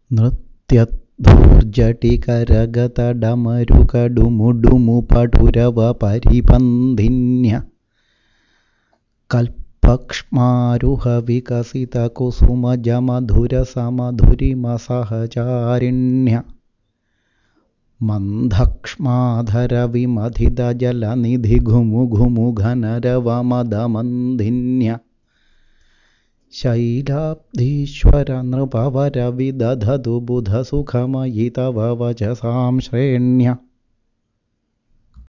നൃത്യധ്വജടികരഗതടമരുകടുമുടുമുപടുരവ കൽപ്പക്ഷ്മാരുഹവികസിതകുസുമജമധുരസമധുരിമസഹചാരിണ്യ മന്ദക്ഷ്മാധരവിമഥിതജലനിധിഘുമുഘുമുഘനരവമദമന്ധിന്യ ശൈലാബ്ധീശ്വര നൃപവര വിദധതു ബുധസുഖമയി തവ വചസാം ശ്രേണ്യ